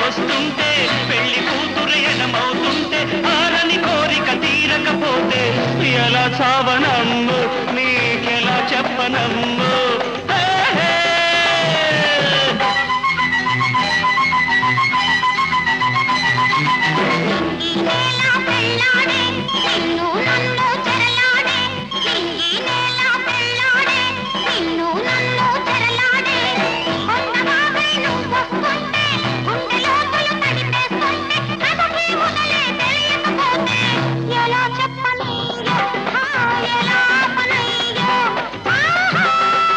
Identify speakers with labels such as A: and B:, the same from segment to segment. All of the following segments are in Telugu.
A: వస్తుంటే పెళ్లి కూతురు ఎడమవుతుంటే ఆరని కోరిక తీరకపోతే ఎలా చావనమ్ము నీకెలా చెప్పనమ్ము హే, హే.
B: ఈ నేల పెళ్ళాడే నిన్ను నన్ను చెరలాడే ఈ నేల పెళ్ళాడే నిన్ను నన్ను చెరలాడే కొండవాగై నువ్వు వస్తుంటే గుండె లోపల తడిపేస్తుంటే కథకి మొదలే తెలియకపోతే ఎలా చెప్పనయ్యో ఆ, ఎలా పనయ్యో ఆహా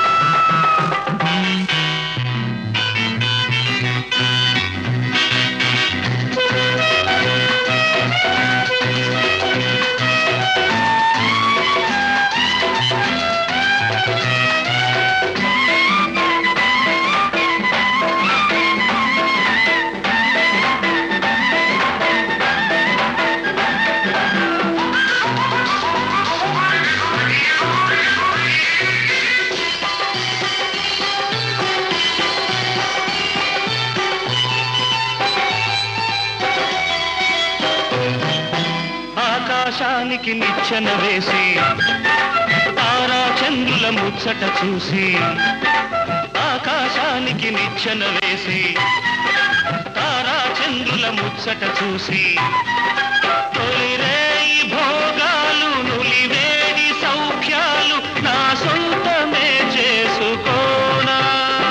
A: ఆకాశానికి నిచ్చెన వేసి తారా చంద్రుల ముచ్చట చూసి ఆకాశానికి నిచ్చెన వేసి తారా చంద్రుల ముచ్చట చూసి తొలిరేయి భోగాలు నులివేడి సౌఖ్యాలు నా సొంతమే చేసుకోనా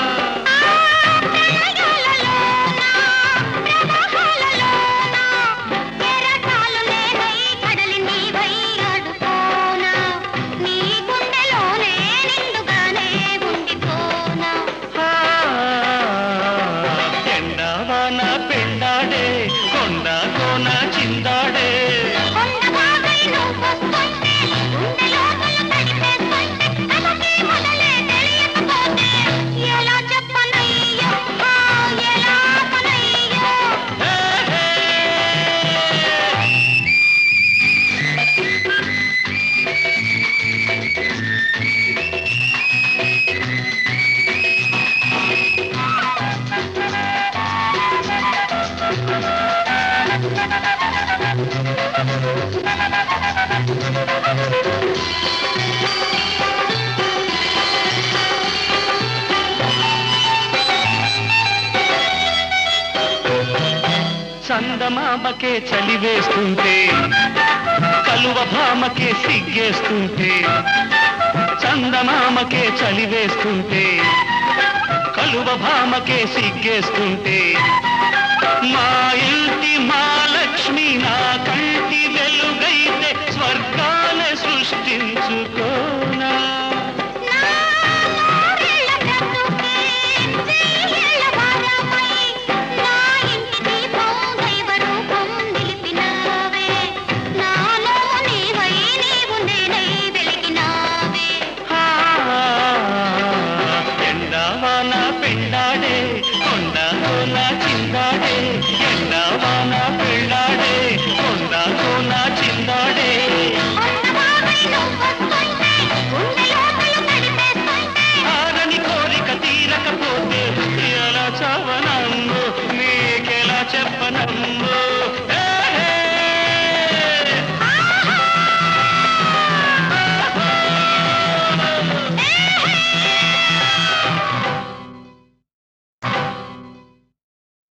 A: ఆ, ఎండవాన పెండాడే కొండ కోన చిందాడే
B: ఎలా చెప్పనయ్యో ఆ, ఎలా పనయ్యో
A: హే, హే. చందమామకే చలి వేస్తుంటే కలువ భామకే సిగ్గేస్తుంటే చందమామకే చలి వేస్తుంటే కలువ భామకే సిగ్గేస్తుంటే